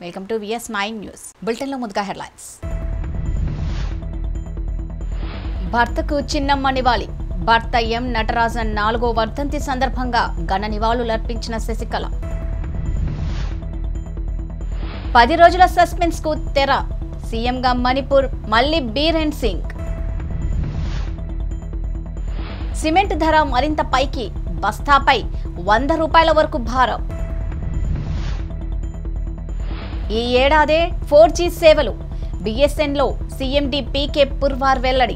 Welcome to VS nine news బులెటిన్లో ముందుగా headlines భర్తకు చిన్నమ్మ నివాళి భర్త ఎం నటరాజన్ నాలుగో వర్ధంతి సందర్భంగా ఘన నివాళులర్పించిన శశికళ పది రోజుల సస్పెన్స్ కు తెర సీఎంగా మణిపూర్ మళ్లీ బీరెన్ సింగ్ సిమెంట్ ధర మరింత పైకి బస్తాపై వంద రూపాయల వరకు భారం ఈ ఏడాదే ఫోర్ జీ సేవలు బిఎస్ఎన్లో సీఎండి పీకే పుర్వార్ వెల్లడి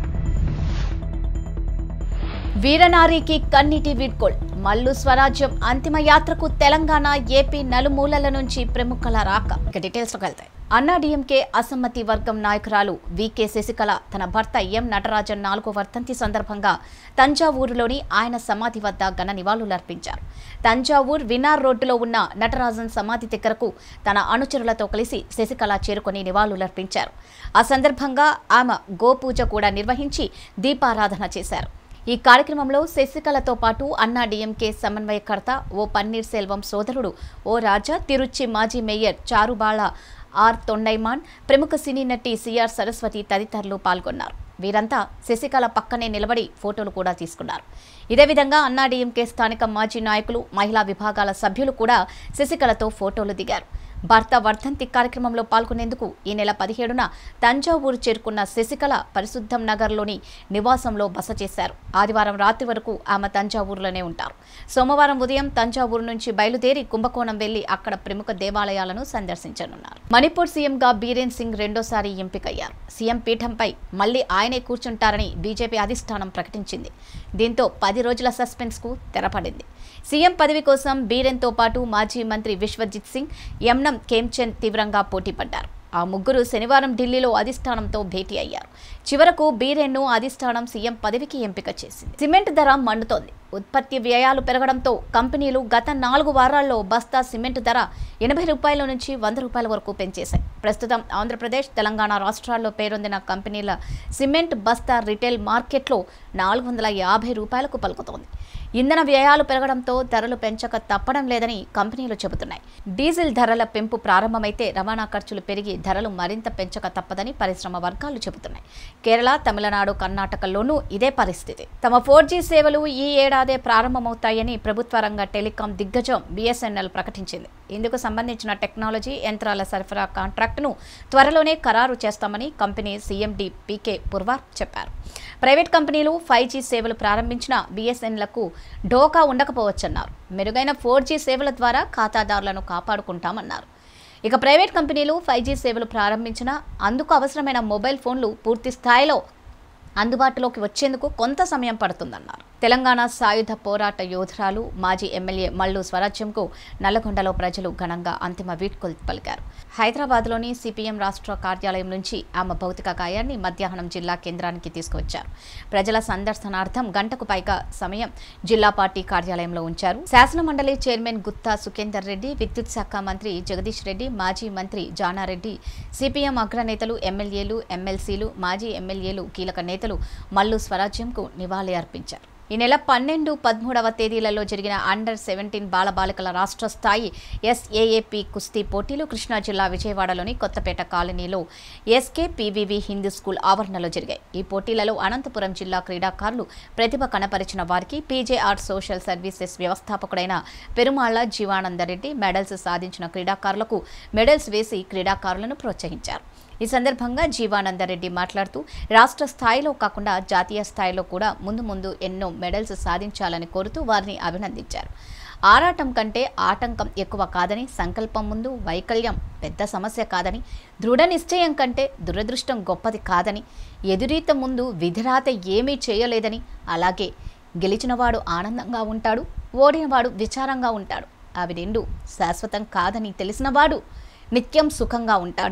వీరనారికి కన్నీటి వీడ్కోల్ మల్లు స్వరాజ్యం అంతిమ యాత్రకు తెలంగాణ ఏపీ నలుమూలల నుంచి ప్రముఖుల రాక ఇక డీటెయిల్స్లోకి వెళ్తాయి అన్నా డీఎంకే అసమ్మతి వర్గం నాయకురాలు వికే శశికళ తన భర్త ఎం నటరాజన్ నాలుగో వర్ధంతి సందర్భంగా తంజావూరులోని ఆయన సమాధి వద్ద ఘన నివాళులర్పించారు తంజావూర్ వినార్ రోడ్డులో ఉన్న నటరాజన్ సమాధి దగ్గరకు తన అనుచరులతో కలిసి శశికళ చేరుకొని నివాళులర్పించారు ఆ సందర్భంగా ఆమె గోపూజ కూడా నిర్వహించి దీపారాధన చేశారు ఈ కార్యక్రమంలో శశికళతో పాటు అన్నా డీఎంకే సమన్వయకర్త ఓ పన్నీర్ సెల్వం సోదరుడు ఓ రాజా తిరుచి మాజీ మేయర్ చారుబాళ ఆర్ తొండైమాన్ ప్రముఖ సినీ నటి సిఆర్ సరస్వతి తదితరులు పాల్గొన్నారు వీరంతా శశికళ పక్కనే నిలబడి ఫోటోలు కూడా తీసుకున్నారు ఇదే విధంగా అన్నా డీఎంకే స్థానిక మాజీ నాయకులు మహిళా విభాగాల సభ్యులు కూడా శశికళతో ఫోటోలు దిగారు భర్త వర్ధంతి కార్యక్రమంలో పాల్గొనేందుకు ఈ నెల పదిహేడున తంజావూరు చేరుకున్న శశికళ పరిశుద్ధం నగర్లోని నివాసంలో బస చేశారు ఆదివారం రాత్రి వరకు ఆమె తంజావూరులోనే ఉంటారు సోమవారం ఉదయం తంజావూరు నుంచి బయలుదేరి కుంభకోణం వెళ్లి అక్కడ ప్రముఖ దేవాలయాలను సందర్శించనున్నారు మణిపూర్ సీఎంగా బీరేన్ సింగ్ రెండోసారి ఎంపికయ్యారు సీఎం పీఠంపై మళ్లీ ఆయనే కూర్చుంటారని బీజేపీ అధిష్టానం ప్రకటించింది దీంతో పది రోజుల సస్పెన్స్ కు తెరపడింది సీఎం పదవి కోసం బీరెన్తో పాటు మాజీ మంత్రి విశ్వజిత్ సింగ్ యమ్నం ఖేమ్చంద్ తీవ్రంగా పోటీపడ్డారు ఆ ముగ్గురు శనివారం ఢిల్లీలో అధిష్టానంతో భేటీ అయ్యారు చివరకు బీరెన్ను అధిష్టానం సీఎం పదవికి ఎంపిక చేసింది సిమెంట్ ధర మండుతోంది ఉత్పత్తి వ్యయాలు పెరగడంతో కంపెనీలు గత నాలుగు వారాల్లో బస్తా సిమెంట్ ధర ఎనభై రూపాయల నుంచి వంద రూపాయల వరకు పెంచేశాయి ప్రస్తుతం ఆంధ్రప్రదేశ్ తెలంగాణ రాష్ట్రాల్లో పేరొందిన కంపెనీల సిమెంట్ బస్తా రిటైల్ మార్కెట్లో నాలుగు వందల యాభై రూపాయలకు పలుకుతోంది ఇంధన వ్యయాలు పెరగడంతో ధరలు పెంచక తప్పడం లేదని కంపెనీలు చెబుతున్నాయి డీజిల్ ధరల పెంపు ప్రారంభమైతే రవాణా ఖర్చులు పెరిగి ధరలు మరింత పెంచక తప్పదని పరిశ్రమ వర్గాలు చెబుతున్నాయి కేరళ తమిళనాడు కర్ణాటకల్లోనూ ఇదే పరిస్థితి తమ ఫోర్ జీ సేవలు ఈ ఏడాదే ప్రారంభమవుతాయని ప్రభుత్వ రంగ టెలికాం దిగ్గజం బిఎస్ఎన్ఎల్ ప్రకటించింది ఇందుకు సంబంధించిన టెక్నాలజీ యంత్రాల సరఫరా కాంట్రాక్టును త్వరలోనే ఖరారు చేస్తామని కంపెనీ సీఎండీ పీకే పుర్వార్ చెప్పారు ప్రైవేట్ కంపెనీలు ఫైవ్ జీ సేవలు ప్రారంభించిన బిఎస్ఎన్లకు డోకా ఉండకపోవచ్చన్నారు మెరుగైన ఫోర్ జీ సేవల ద్వారా ఖాతాదారులను కాపాడుకుంటామన్నారు ఇక ప్రైవేట్ కంపెనీలు ఫైవ్ జీ సేవలు ప్రారంభించినా అందుకు అవసరమైన మొబైల్ ఫోన్లు పూర్తి స్థాయిలో అందుబాటులోకి వచ్చేందుకు కొంత సమయం పడుతుందన్నారు తెలంగాణ సాయుధ పోరాట యోధురాలు మాజీ ఎమ్మెల్యే మల్లు స్వరాజ్యంకు నల్లగొండలో ప్రజలు ఘనంగా అంతిమ వీడ్కోలు పలికారు హైదరాబాద్లోని సిపిఎం రాష్ట్ర కార్యాలయం నుంచి ఆమె భౌతిక కాయాన్ని మధ్యాహ్నం జిల్లా కేంద్రానికి తీసుకువచ్చారు ప్రజల సందర్శనార్థం గంటకు పైగా సమయం జిల్లా పార్టీ కార్యాలయంలో ఉంచారు శాసన మండలి చైర్మన్ గుత్తా సుఖేందర్ రెడ్డి విద్యుత్ శాఖ మంత్రి జగదీష్ రెడ్డి మాజీ మంత్రి జానారెడ్డి సిపిఎం అగ్రనేతలు ఎమ్మెల్యేలు ఎమ్మెల్సీలు మాజీ ఎమ్మెల్యేలు కీలక నేతలు మల్లు స్వరాజ్యంకు నివాళి అర్పించారు ఈ నెల పన్నెండు పదమూడవ తేదీలలో జరిగిన అండర్ సెవెంటీన్ బాలబాలికల రాష్ట్ర స్థాయి ఎస్ఏఏపి కుస్తీ పోటీలు కృష్ణా జిల్లా విజయవాడలోని కొత్తపేట కాలనీలో ఎస్కే పీవీవి హిందూ స్కూల్ ఆవరణలో జరిగాయి ఈ పోటీలలో అనంతపురం జిల్లా క్రీడాకారులు ప్రతిభ కనపరిచిన వారికి పీజేఆర్ సోషల్ సర్వీసెస్ వ్యవస్థాపకుడైన పెరుమాళ్ల జీవానందరెడ్డి మెడల్స్ సాధించిన క్రీడాకారులకు మెడల్స్ వేసి క్రీడాకారులను ప్రోత్సహించారు ఈ సందర్భంగా జీవానందరెడ్డి మాట్లాడుతూ రాష్ట్ర స్థాయిలో కాకుండా జాతీయ స్థాయిలో కూడా ముందు ముందు ఎన్నో మెడల్స్ సాధించాలని కోరుతూ వారిని అభినందించారు ఆరాటం కంటే ఆటంకం ఎక్కువ కాదని సంకల్పం ముందు వైకల్యం పెద్ద సమస్య కాదని దృఢ నిశ్చయం కంటే దురదృష్టం గొప్పది కాదని ఎదురీత ముందు విధిరాత ఏమీ చేయలేదని అలాగే గెలిచినవాడు ఆనందంగా ఉంటాడు ఓడినవాడు విచారంగా ఉంటాడు అవి రెండు శాశ్వతం కాదని తెలిసినవాడు నిత్యం సుఖంగా ఉంటాడని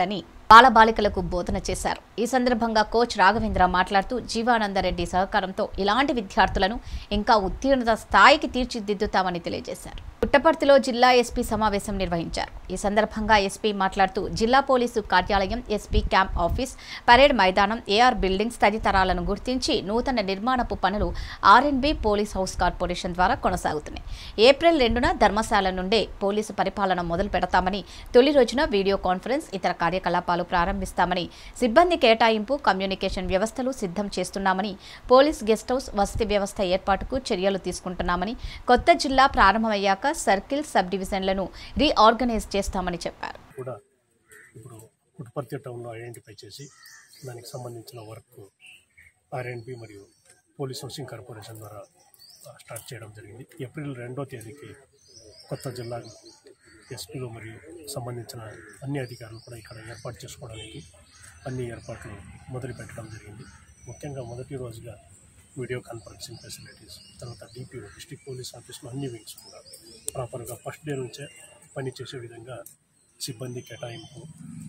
బాలబాలికలకు బోధన చేశారు ఈ సందర్భంగా కోచ్ రాఘవేంద్ర మాట్లాడుతూ జీవానందరెడ్డి సహకారంతో ఇలాంటి విద్యార్థులను ఇంకా ఉత్తీర్ణత స్థాయికి తీర్చిదిద్దుతామని తెలియజేశారు పుట్టపర్తిలో జిల్లా ఎస్పీ సమావేశం నిర్వహించారు ఈ సందర్భంగా ఎస్పీ మాట్లాడుతూ జిల్లా పోలీసు కార్యాలయం ఎస్పీ క్యాంప్ ఆఫీస్ పరేడ్ మైదానం ఏఆర్ బిల్డింగ్స్ తదితరాలను గుర్తించి నూతన నిర్మాణపు పనులు ఆర్ఎన్బి పోలీస్ హౌస్ కార్పొరేషన్ ద్వారా కొనసాగుతున్నాయి ఏప్రిల్ రెండున ధర్మశాల నుండే పోలీసు పరిపాలన మొదలు పెడతామని తొలి రోజున వీడియో కాన్ఫరెన్స్ ఇతర కార్యకలాపాలు ప్రారంభిస్తామని సిబ్బంది కేటాయింపు కమ్యూనికేషన్ వ్యవస్థలు సిద్ధం చేస్తున్నామని పోలీస్ గెస్ట్ హౌస్ వసతి వ్యవస్థ ఏర్పాటుకు చర్యలు తీసుకుంటున్నామని కొత్త జిల్లా ప్రారంభమయ్యాక సర్కిల్ సబ్ డివిజన్లను రీఆర్గనైజ్ చేస్తామని చెప్పారు కూడా ఇప్పుడు పుట్టుపర్తి టౌన్లో ఐడెంటిఫై చేసి దానికి సంబంధించిన వర్క్ ఆర్ఎండ్బి మరియు పోలీస్ హౌసింగ్ కార్పొరేషన్ ద్వారా ఆ, స్టార్ట్ చేయడం జరిగింది ఏప్రిల్ రెండో తేదీకి కొత్త జిల్లా ఎస్పీలు మరియు సంబంధించిన అన్ని అధికారులు కూడా ఇక్కడ ఏర్పాటు చేసుకోవడానికి అన్ని ఏర్పాట్లు మొదలు పెట్టడం జరిగింది ముఖ్యంగా మొదటి రోజుగా వీడియో కాన్ఫరెన్సింగ్ ఫెసిలిటీస్ తర్వాత డిపిఓ డిస్ట్రిక్ట్ పోలీస్ ఆఫీస్లో అన్ని వింగ్స్ కూడా ప్రాపర్గా ఫస్ట్ డే నుంచే పనిచేసే విధంగా సిబ్బంది కేటాయింపు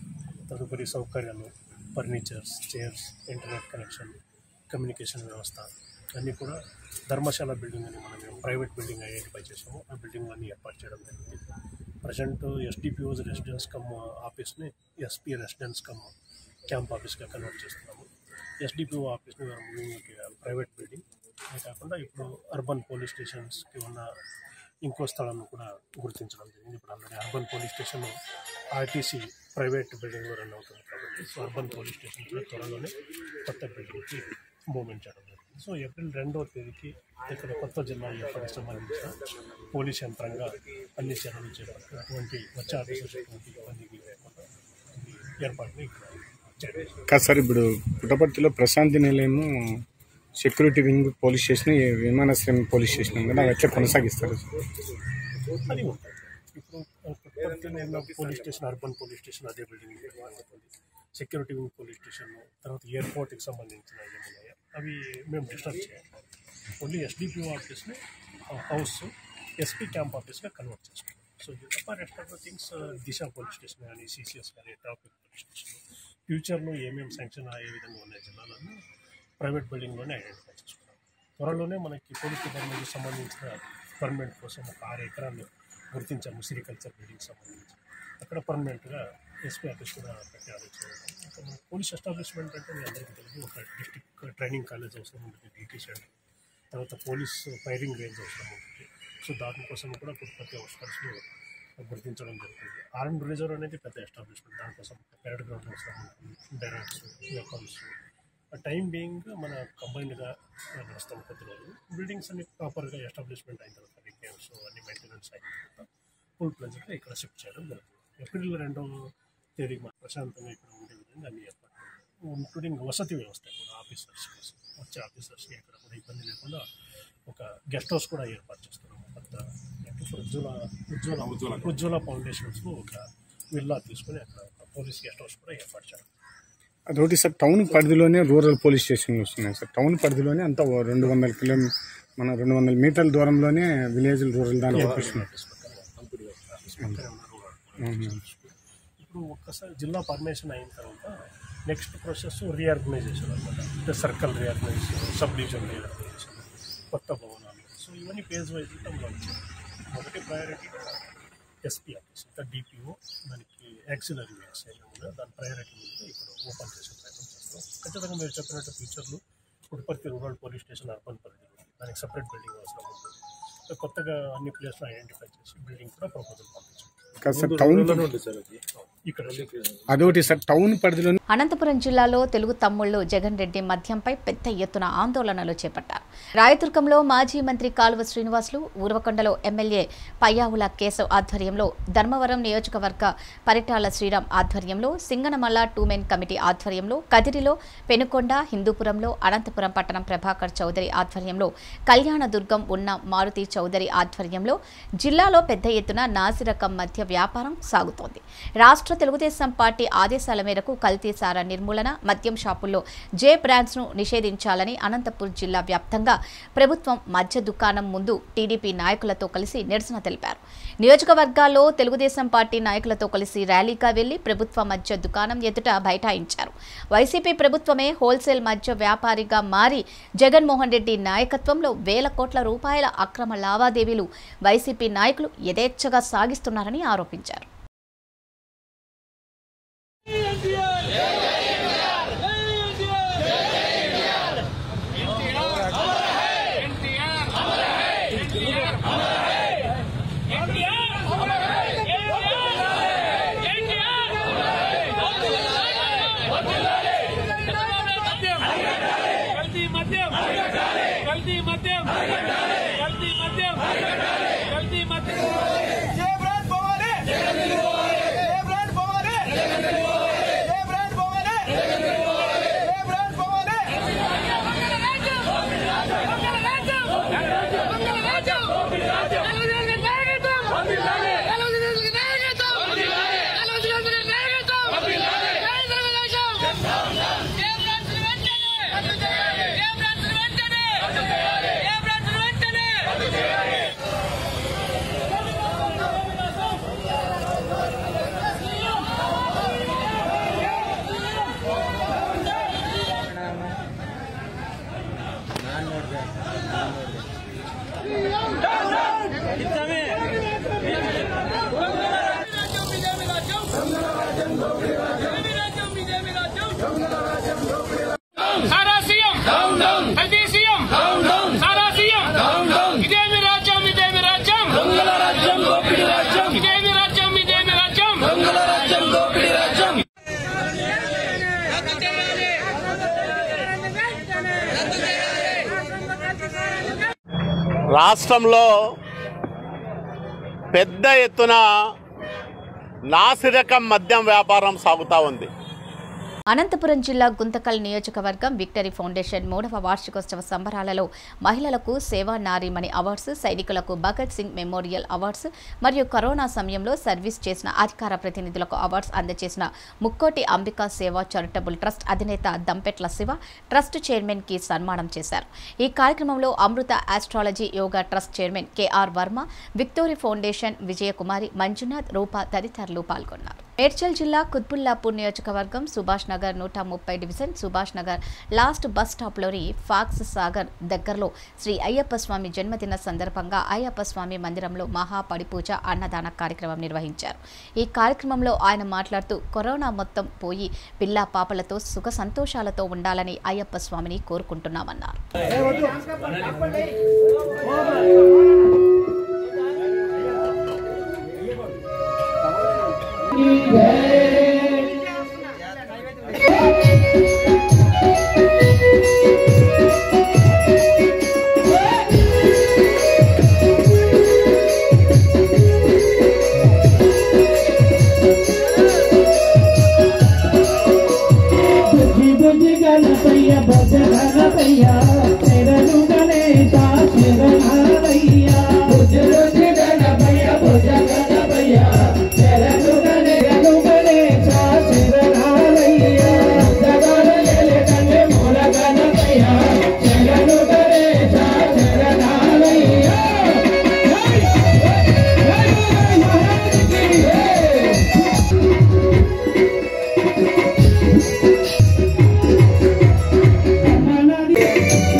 తదుపరి సౌకర్యాలు furnitures chairs internet connection communication వ్యవస్థ అన్నీ కూడా ధర్మశాల బిల్డింగ్ అని మనం ప్రైవేట్ బిల్డింగ్ ఐడెంటిఫై చేసాము ఆ బిల్డింగ్ అన్ని ఏర్పాటు చేయడం జరిగింది ప్రజెంట్ ఎస్డిపిఓస్ రెసిడెన్స్ కమ్ ఆఫీస్ని ఎస్పీ రెసిడెన్స్ కమ్ క్యాంప్ ఆఫీస్గా కన్వర్ట్ చేస్తున్నాము ఎస్డిపిఓ ఆఫీస్ని మనం ప్రైవేట్ బిల్డింగ్ అదే కాకుండా ఇప్పుడు అర్బన్ పోలీస్ స్టేషన్స్కి ఉన్న ఇంకో స్థలాన్ని కూడా గుర్తించడం జరిగింది ఇప్పుడు already urban police station RTC private బిల్డింగ్లో రన్ అవుతుంది కాబట్టి సో అర్బన్ పోలీస్ స్టేషన్ కూడా త్వరలోనే కొత్త బిల్డింగ్కి మూవ్మెంట్ చేయడం జరిగింది సో ఏప్రిల్ రెండవ తేదీకి ఇక్కడ కొత్త జిల్లా ఏర్పాటుకు సంబంధించిన పోలీస్ యంత్రంగా అన్ని చర్యలు చేపట్టి అటువంటి వచ్చే ఆఫీసర్స్ ఎటువంటి ఇబ్బందికి లేకుండా ఈ ఏర్పాటుని ఇక్కడ చేయడం కాదు సార్ ఇప్పుడు పుట్టపర్తిలో ప్రశాంతి నిలయము సెక్యూరిటీ వింగ్ పోలీస్ స్టేషన్ ఈ విమానాశ్రయం పోలీస్ స్టేషన్ ఉంది కదా అవి ఎట్లా కొనసాగిస్తారు సార్ అది ఉంటుంది ఇప్పుడు పుట్టపర్తిలో ఉన్న police station urban police station అదే బిల్డింగ్ ఉంటుంది సెక్యూరిటీ వింగ్ పోలీస్ స్టేషన్ తర్వాత ఎయిర్పోర్ట్కి సంబంధించిన ఏమున్నాయో అవి మేము డిస్టర్బ్ చేయాలి ఓన్లీ ఎస్డిపిఓ ఆఫీస్ని హౌస్ ఎస్పీ క్యాంప్ ఆఫీస్గా కన్వర్ట్ చేసుకుంటాం సో ఇది తప్ప rest of the things Disha police station కానీ సిసిఎస్ కానీ ట్రాఫిక్ పోలీస్ స్టేషన్ ఫ్యూచర్లో ఏమేమి శాంక్షన్ అయ్యే విధంగా ఉన్నాయి జిల్లాలను ప్రైవేట్ బిల్డింగ్లోనే ఐడెంటిఫై చేసుకున్నాం త్వరలోనే మనకి పోలీస్ డిపార్ట్మెంట్కి సంబంధించిన పర్మనెంట్ కోసం ఒక ఆరు ఎకరాలు గుర్తించాము సిరికల్చర్ బిల్డింగ్ సంబంధించి అక్కడ పర్మనెంట్గా ఎస్పీ ఆఫీస్ కూడా పెట్టే ఆలోచన ఉంది. ఇంకా మన పోలీస్ ఎస్టాబ్లిష్మెంట్ అంటే మీ అందరికీ తెలియదు ఒక డిస్టిక్ ట్రైనింగ్ కాలేజ్ అవసరం ఉంటుంది టీటీ సెంటర్ తర్వాత పోలీస్ ఫైరింగ్ రేంజ్ అవసరం ఉంటుంది సో దానికోసం కూడా పుట్టుపత్తి అవుట్స్కట్స్లో గుర్తించడం జరుగుతుంది ఆర్మ్ రిజర్వ్ అనేది పెద్ద ఎస్టాబ్లిష్మెంట్ దానికోసం పెరడ్ గ్రౌండ్ అవసరం ఉంటుంది డైరెక్ట్స్ వెపన్స్ టైం బీయింగ్ మన కంబైన్డ్గా నడుస్తాం కొద్ది రోజులు బిల్డింగ్స్ అన్ని ప్రాపర్గా ఎస్టాబ్లిష్మెంట్ అయిన తర్వాత రిపేర్స్ అన్ని మెయింటెనెన్స్ అయిన తర్వాత ఫుల్ ప్లెజర్గా ఇక్కడ షిఫ్ట్ చేయడం జరుగుతుంది ఏప్రిల్ రెండవ తేదీ మన ప్రశాంతంగా ఇక్కడ ఉండే విధంగా అన్ని ఏర్పాట్లు ఇంక్లూడింగ్ వసతి వ్యవస్థ కూడా ఆఫీసర్స్ కోసం వచ్చే ఆఫీసర్స్కి ఎక్కడ కూడా ఇబ్బంది లేకుండా ఒక గెస్ట్ హౌస్ కూడా ఏర్పాటు చేస్తున్నాము కొత్త ఉజ్వల ఉజ్వల ఉజ్వల ఫౌండేషన్స్లో ఒక విల్లా తీసుకుని అక్కడ ఒక పోలీస్ గెస్ట్ హౌస్ కూడా ఏర్పాటు చేయడం అదొకటి సార్ టౌన్ పరిధిలోనే రూరల్ పోలీస్ స్టేషన్లు వస్తున్నాయి సార్ టౌన్ పరిధిలోనే అంతా ఓ రెండు వందల కిలోమీ మన రెండు వందల మీటర్ల దూరంలోనే విలేజ్ రూరల్ దాంట్లో వస్తున్నాయి ఇప్పుడు ఒక్కసారి జిల్లా పర్మిషన్ అయిన తర్వాత నెక్స్ట్ ప్రాసెస్ రీఆర్గనైజేషన్ అనమాట అంటే circle reorganisation sub division reorganisation కొత్త భవనాలు సో ఇవన్నీ పేజ్ వైజ్ టైంలో వచ్చాయి మొదటి ప్రయారిటీ ఎస్పీ ఆఫీస్ ఇంకా డిపిఓ దానికి యాక్సిలరీ వింగ్స్ కూడా దాని ప్రయారిటీ మీద ఇప్పుడు ఓపెన్ చేసే ప్రయత్నం చేస్తాం ఖచ్చితంగా మీరు చెప్పినట్టు ఫ్యూచర్లో Puttaparthi rural police station urban పరిధిలో ఉంది. దానికి సపరేట్ బిల్డింగ్ అవసరం ఉంటుంది సో కొత్తగా అన్ని ప్లేస్లో ఐడెంటిఫై చేసి బిల్డింగ్ కూడా ప్రపోజల్ పంపించాం కాదు సార్ టౌన్ ఇక్కడ అదొకటి సార్ టౌన్ పరిధిలోనే అనంతపురం జిల్లాలో తెలుగు తమ్ముళ్లు జగన్ రెడ్డి మద్యంపై పెద్ద ఎత్తున ఆందోళనలు చేపట్టారు రాయదుర్గంలో మాజీ మంత్రి కాలువ శ్రీనివాసులు ఊరవకొండలో ఎమ్మెల్యే పయ్యావుల కేశవ్ ఆధ్వర్యంలో ధర్మవరం నియోజకవర్గ పరిటాల శ్రీరామ్ ఆధ్వర్యంలో సింగనమల్ల టూ మెన్ కమిటీ ఆధ్వర్యంలో కదిరిలో పెనుకొండ హిందూపురంలో అనంతపురం పట్టణం ప్రభాకర్ చౌదరి ఆధ్వర్యంలో కళ్యాణదుర్గం ఉన్న మారుతి చౌదరి ఆధ్వర్యంలో జిల్లాలో పెద్ద ఎత్తున నాసిరకం మద్య వ్యాపారం సాగుతోంది రాష్ట్ర తెలుగుదేశం పార్టీ ఆదేశాల మేరకు కల్తీ సారా నిర్మూలన మద్యం షాపుల్లో జే బ్రాండ్స్ను నిషేధించాలని అనంతపూర్ జిల్లా వ్యాప్తంగా ప్రభుత్వం మద్య దుకాణం ముందు టీడీపీ నాయకులతో కలిసి నిరసన తెలిపారు నియోజకవర్గాల్లో తెలుగుదేశం పార్టీ నాయకులతో కలిసి ర్యాలీగా వెళ్లి ప్రభుత్వ మద్య దుకాణం ఎదుట బైఠాయించారు వైసీపీ ప్రభుత్వమే హోల్సేల్ మద్య వ్యాపారిగా మారి జగన్మోహన్ రెడ్డి నాయకత్వంలో వేల కోట్ల రూపాయల అక్రమ లావాదేవీలు వైసీపీ నాయకులు యథేచ్ఛగా సాగిస్తున్నారని ఆరోపించారు కల్తీ మద్యం కల్తీ మద్యం కల్తీ మద్యం కల్తీ మద్యం జై బ్రాండ్ పోవాలి జై బ్రాండ్ పోవాలి జై బ్రాండ్ పోవాలి జై బ్రాండ్ పోవాలి సారా సీఎం కల్తీ సీఎం సారా సీఎం ఇదేమి రాజ్యం ఇదేమి రాజ్యం ఇదేమి రాజ్యం ఇదేమి రాజ్యం రాష్ట్రంలో పెద్ద ఎత్తున నాసిరకం మద్యం వ్యాపారం సాగుతూ ఉంది అనంతపురం జిల్లా గుంతకల్ నియోజకవర్గం విక్టరీ ఫౌండేషన్ మూడవ వార్షికోత్సవ సంబరాలలో మహిళలకు సేవా నారీమణి అవార్డ్స్ సైనికులకు భగత్ సింగ్ మెమోరియల్ అవార్డ్స్ మరియు కరోనా సమయంలో సర్వీస్ చేసిన అధికార ప్రతినిధులకు అవార్డ్స్ అందజేసిన ముక్కోటి అంబికా సేవా చారిటబుల్ ట్రస్ట్ అధినేత దంపెట్ల శివ ట్రస్ట్ చైర్మన్ కి సన్మానం చేశారు ఈ కార్యక్రమంలో Amrita astrology yoga trust chairman KR Varma victory foundation Vijayakumari Manjunath Roopa తదితరులు పాల్గొన్నారు మేడ్చల్ జిల్లా కుత్బుల్లాపూర్ నియోజకవర్గం సుభాష్ నగర్ నూట ముప్పై division Subhash Nagar last bus స్టాప్లోని ఫాక్స్ సాగర్ దగ్గరలో శ్రీ అయ్యప్ప స్వామి జన్మదిన సందర్భంగా అయ్యప్ప స్వామి మందిరంలో మహా పడిపూజ అన్నదాన కార్యక్రమం నిర్వహించారు ఈ కార్యక్రమంలో ఆయన మాట్లాడుతూ కరోనా మొత్తం పోయి పిల్లా పాపలతో సుఖ సంతోషాలతో ఉండాలని అయ్యప్ప స్వామిని కోరుకుంటున్నామన్నారు బుజ్జి బుజ్జి గణపయ్య భజ గణపయ్య శరణు గణేశ శరణయ్య బుజ్జి బుజ్జి గణపయ్య భుజ గణపయ్య శరణు గణేశ గణేశ శరణయ్య జగడలే కండే మూల గణపయ్య శరణు గణేశ శరణయ్య జై జై మహారాజ్ కి జై మనది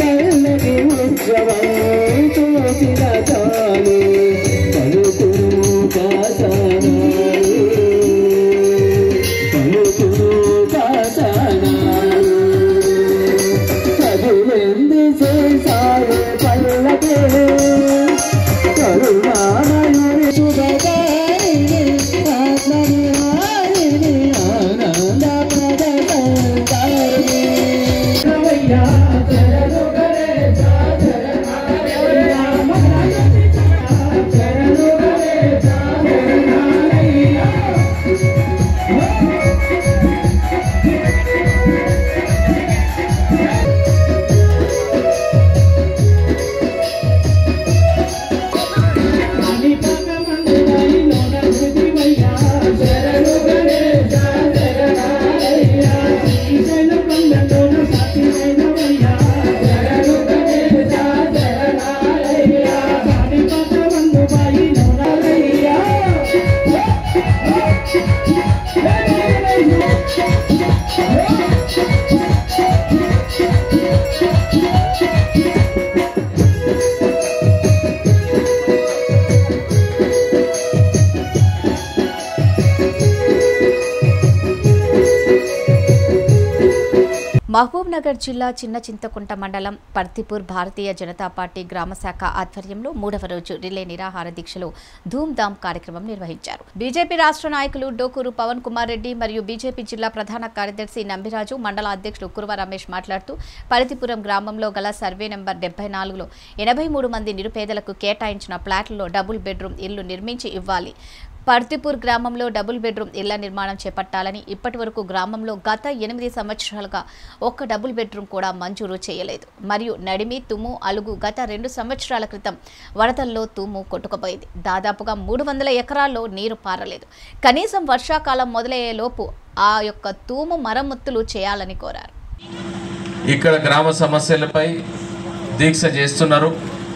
మహబూబ్ నగర్ జిల్లా చిన్న చింతకుంట మండలం పర్తిపూర్ భారతీయ జనతా పార్టీ గ్రామ శాఖ ఆధ్వర్యంలో మూడవ రోజు రిలే నిరాహార దీక్షలు ధూమ్ధామ్ కార్యక్రమం నిర్వహించారు బీజేపీ రాష్ట్ర నాయకులు డోకూరు పవన్ కుమార్ రెడ్డి మరియు బీజేపీ జిల్లా ప్రధాన కార్యదర్శి నంబిరాజు మండల అధ్యక్షుడు కురువ రమేష్ మాట్లాడుతూ పర్తిపురం గ్రామంలో గల సర్వే నెంబర్ డెబ్బై నాలుగులో ఎనభై మూడు మంది నిరుపేదలకు కేటాయించిన ప్లాట్లలో డబుల్ బెడ్రూమ్ ఇల్లు నిర్మించి ఇవ్వాలి పర్తిపూర్ గ్రామంలో డబుల్ బెడ్రూమ్ ఇళ్ల నిర్మాణం చేపట్టాలని ఇప్పటి వరకు గ్రామంలో గత ఎనిమిది సంవత్సరాలుగా ఒక్క డబుల్ బెడ్రూమ్ కూడా మంజూరు చేయలేదు మరియు నడిమి తుమ్ము అలుగు గత రెండు సంవత్సరాల క్రితం వరదల్లో తుమ్ము కొట్టుకుపోయింది దాదాపుగా మూడు వందల ఎకరాల్లో నీరు పారలేదు కనీసం వర్షాకాలం మొదలయ్యే లోపు ఆ యొక్క తూము మరమ్మతులు చేయాలని కోరారు ఇక్కడ గ్రామ సమస్యలపై దీక్ష చేస్తున్నారు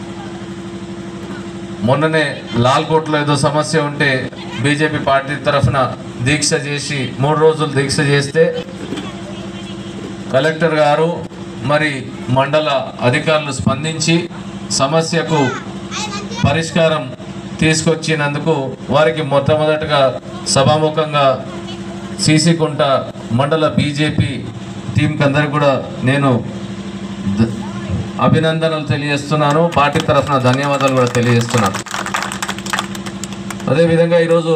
మొన్ననే లాల్కోట్లో ఏదో సమస్య ఉంటే బీజేపీ పార్టీ తరఫున దీక్ష చేసి మూడు రోజులు దీక్ష చేస్తే కలెక్టర్ గారు మరి మండల అధికారులు స్పందించి సమస్యకు పరిష్కారం తీసుకొచ్చినందుకు వారికి మొట్టమొదటగా సభాముఖంగా సీసీకుంట మండల బీజేపీ టీంకి అందరికి కూడా నేను ద- అభినందనలు తెలియజేస్తున్నాను పార్టీ తరఫున ధన్యవాదాలు కూడా తెలియజేస్తున్నాను అదేవిధంగా ఈరోజు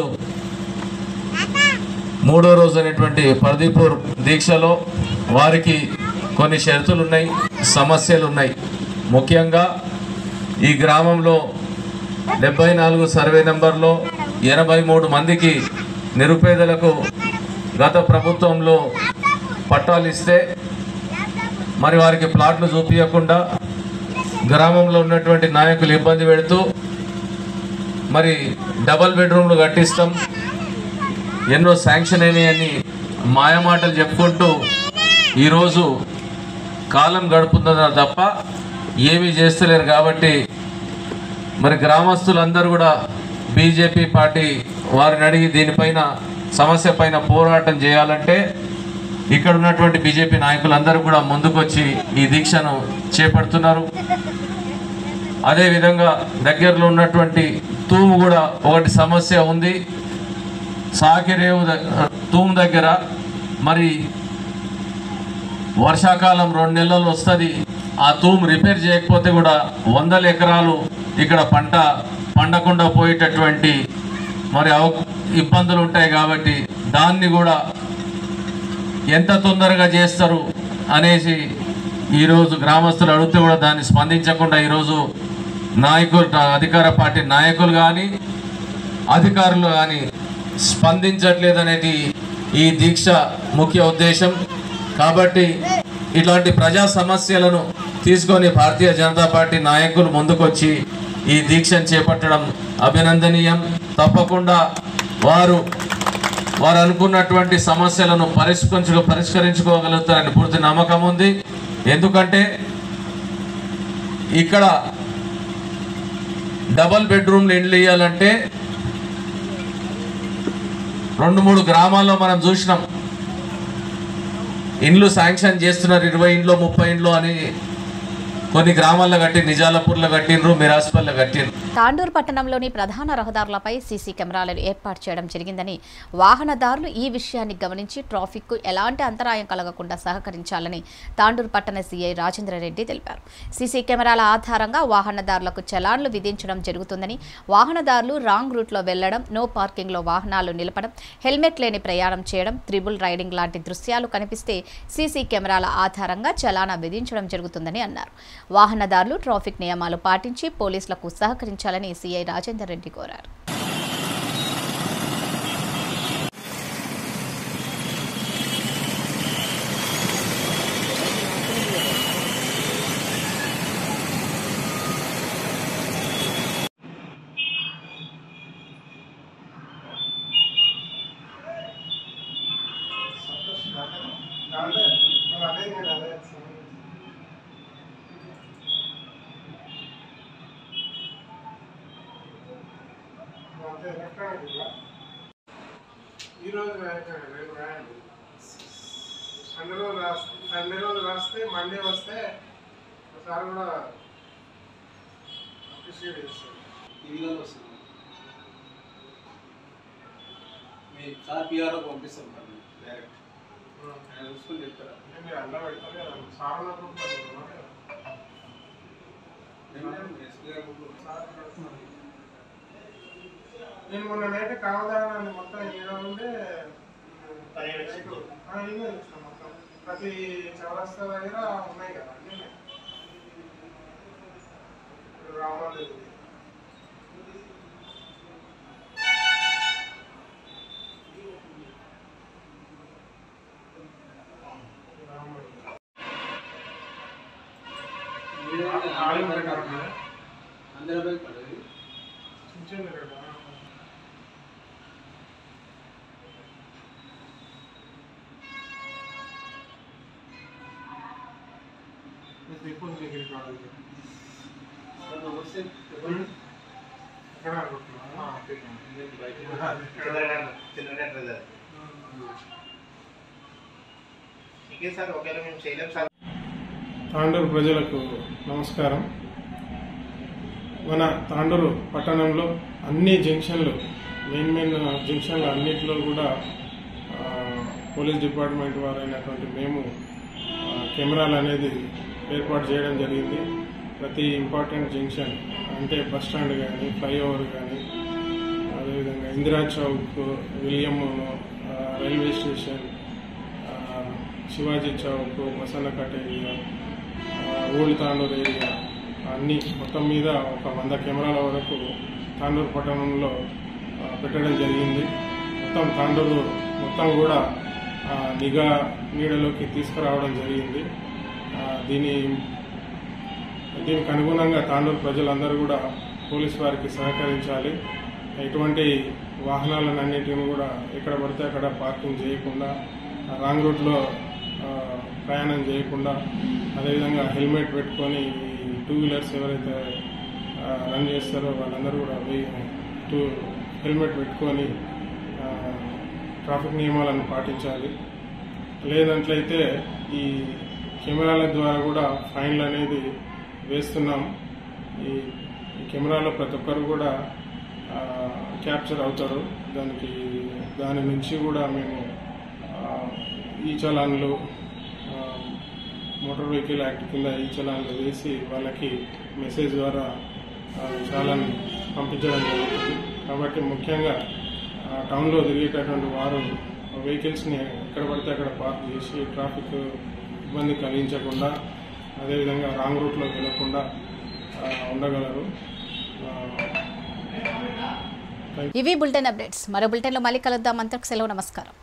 మూడో రోజు అనేటువంటి పర్దీపూర్ దీక్షలో వారికి కొన్ని షరతులు ఉన్నాయి సమస్యలు ఉన్నాయి ముఖ్యంగా ఈ గ్రామంలో డెబ్బై నాలుగు సర్వే నెంబర్లో ఎనభై మూడు మందికి నిరుపేదలకు గత ప్రభుత్వంలో పట్టాలు ఇస్తే మరి వారికి ప్లాట్లు చూపించకుండా గ్రామంలో ఉన్నటువంటి నాయకులు ఇబ్బంది పెడుతూ మరి డబల్ బెడ్రూమ్లు కట్టిస్తాం ఎన్నో శాంక్షన్ అయినాయని మాయమాటలు చెప్పుకుంటూ ఈరోజు కాలం గడుపుతున్నారు తప్ప ఏమీ చేస్తలేరు కాబట్టి మరి గ్రామస్తులందరూ కూడా బీజేపీ పార్టీ వారిని అడిగి దీనిపైన సమస్య పైన పోరాటం చేయాలంటే ఇక్కడ ఉన్నటువంటి బీజేపీ నాయకులందరూ కూడా ముందుకొచ్చి ఈ దీక్షను చేపడుతున్నారు అదేవిధంగా దగ్గరలో ఉన్నటువంటి తూము కూడా ఒకటి సమస్య ఉంది సాకిరేవు ద- తూము దగ్గర మరి వర్షాకాలం రెండు నెలలు వస్తుంది ఆ తూము రిపేర్ చేయకపోతే కూడా వందల ఎకరాలు ఇక్కడ పంట పండకుండా పోయేటటువంటి మరి అవ ఇబ్బందులు ఉంటాయి కాబట్టి దాన్ని కూడా ఎంత తొందరగా చేస్తారు అనేసి ఈరోజు గ్రామస్తులు అడిగితే కూడా దాన్ని స్పందించకుండా ఈరోజు నాయకులు అధికార పార్టీ నాయకులు కానీ అధికారులు కానీ స్పందించట్లేదనేది ఈ దీక్ష ముఖ్య ఉద్దేశం కాబట్టి ఇట్లాంటి ప్రజా సమస్యలను తీసుకొని భారతీయ జనతా పార్టీ నాయకులు ముందుకొచ్చి ఈ దీక్షను చేపట్టడం అభినందనీయం తప్పకుండా వారు వారు అనుకున్నటువంటి సమస్యలను పరిష్కరించు పరిష్కరించుకోగలుగుతారని పూర్తి నమ్మకం ఉంది ఎందుకంటే ఇక్కడ డబల్ బెడ్రూమ్లు ఇండ్లు ఇవ్వాలంటే రెండు మూడు గ్రామాల్లో మనం చూసినాం ఇండ్లు శాంక్షన్ చేస్తున్నారు ఇరవై ఇండ్లు ముప్పై ఇండ్లు అని కొన్ని గ్రామాల్లో కట్టి నిజాలపూర్లో కట్టిండ్రు మిరాస్పల్లో కట్టిండ్రు తాండూరు పట్టణంలోని ప్రధాన రహదారులపై సీసీ కెమెరాలను ఏర్పాటు చేయడం జరిగిందని వాహనదారులు ఈ విషయాన్ని గమనించి ట్రాఫిక్ కు ఎలాంటి అంతరాయం కలగకుండా సహకరించాలని తాండూరు పట్టణ సీఐ రాజేంద్రరెడ్డి తెలిపారు సీసీ కెమెరాల ఆధారంగా వాహనదారులకు చలాన్లు విధించడం జరుగుతుందని వాహనదారులు రాంగ్ రూట్లో వెళ్లడం నో పార్కింగ్లో వాహనాలు నిలపడం హెల్మెట్ లేని ప్రయాణం చేయడం త్రిబుల్ రైడింగ్ లాంటి దృశ్యాలు కనిపిస్తే సీసీ కెమెరాల ఆధారంగా చలానా విధించడం జరుగుతుందని అన్నారు వాహనదారులు ట్రాఫిక్ నియమాలు పాటించి పోలీసులకు సహకరించాలని సీఐ రాజేందర్ రెడ్డి కోరారు ఈరోజు రాయకండి రేపు రాయండి సండే రోజు రాస్తే సండే రోజు రాస్తే మండే వస్తే ఒకసారి కూడా అప్రిషియేట్ చేస్తాను టీవీలో వస్తుంది మీ సార్ పిఆర్ఓ పంపిస్తాం సార్ డైరెక్ట్ నేను చూసుకుని చెప్తారా అంటే మీరు అలా పెడతారు కదా సార్ ఉన్నప్పుడు మరి ఉన్నారు కదా. సార్ పెడుతున్నారు. నేను మొన్న నైట్ కావదానాన్ని మొత్తం ఏదో ఉండే ఆ, ఈయన చూసిన మొత్తం ప్రతి చౌరస్తా దగ్గర ఉన్నాయి కదా అన్నీ ఉన్నాయి. రామాలు ఎక్కడ సార్ ఒకవేళ మేము చేయలేం సార్ తాండూరు ప్రజలకు నమస్కారం మన తాండూరు పట్టణంలో అన్ని జంక్షన్లు మెయిన్ మెయిన్ జంక్షన్లు అన్నింటిలో కూడా ఆ, పోలీస్ డిపార్ట్మెంట్ వారైనటువంటి మేము ఆ, కెమెరాలు అనేది ఏర్పాటు చేయడం జరిగింది ప్రతి ఇంపార్టెంట్ జంక్షన్ అంటే బస్ స్టాండ్ కానీ ఫ్లైఓవర్ కానీ అదేవిధంగా ఇందిరా చౌక్ విలియం ఆ, రైల్వే స్టేషన్ ఆ, శివాజీ చౌక్ మసన్నకట్ట ఏరియా ఆ, ఓల్డ్ తాండూరు ఏరియా అన్ని మొత్తం మీద ఒక వంద కెమెరాల వరకు తాండూరు పట్టణంలో ఆ, పెట్టడం జరిగింది మొత్తం తాండూరు మొత్తం కూడా ఆ, నిఘా నీడలోకి తీసుకురావడం జరిగింది ఆ, దీని దీనికి అనుగుణంగా తాండూరు ప్రజలందరూ కూడా పోలీస్ వారికి సహకరించాలి ఎటువంటి వాహనాలను అన్నింటిని కూడా ఎక్కడ పడితే అక్కడ పార్కింగ్ చేయకుండా రాంగ్ రూట్లో ఆ, ప్రయాణం చేయకుండా అదేవిధంగా హెల్మెట్ పెట్టుకొని ఈ టూ వీలర్స్ ఎవరైతే ఆ, రన్ చేస్తారో వాళ్ళందరూ కూడా వెయ్యి- టూ హెల్మెట్ పెట్టుకొని ఆ, ట్రాఫిక్ నియమాలను పాటించాలి లేనట్లయితే ఈ కెమెరాల ద్వారా కూడా ఫైన్లు అనేది వేస్తున్నాం ఈ ఈ కెమెరాలో ప్రతి ఒక్కరు కూడా ఆ, క్యాప్చర్ అవుతారు దానికి దాని నుంచి కూడా మేము ఆ, ఈ చలాన్లు ఆ, మోటార్ వెహికల్ యాక్ట్ కింద ఈ చలాన్లు వేసి వాళ్ళకి మెసేజ్ ద్వారా ఆ, చాలాన్ పంపించడం జరుగుతుంది కాబట్టి ముఖ్యంగా ఆ, టౌన్లో తిరిగేటటువంటి వారు వెహికల్స్ని ఎక్కడ పడితే అక్కడ పార్క్ చేసి ట్రాఫిక్ ఇబ్బంది కలిగించకుండా అదేవిధంగా రాంగ్ రూట్లో వెళ్ళకుండా ఆ, ఉండగలరు ఆ, ఇవి బులెటిన్ అప్డేట్స్ మరో బులెటిన్లో మళ్ళీ కలుద్దాం అంతకు సెలవు నమస్కారం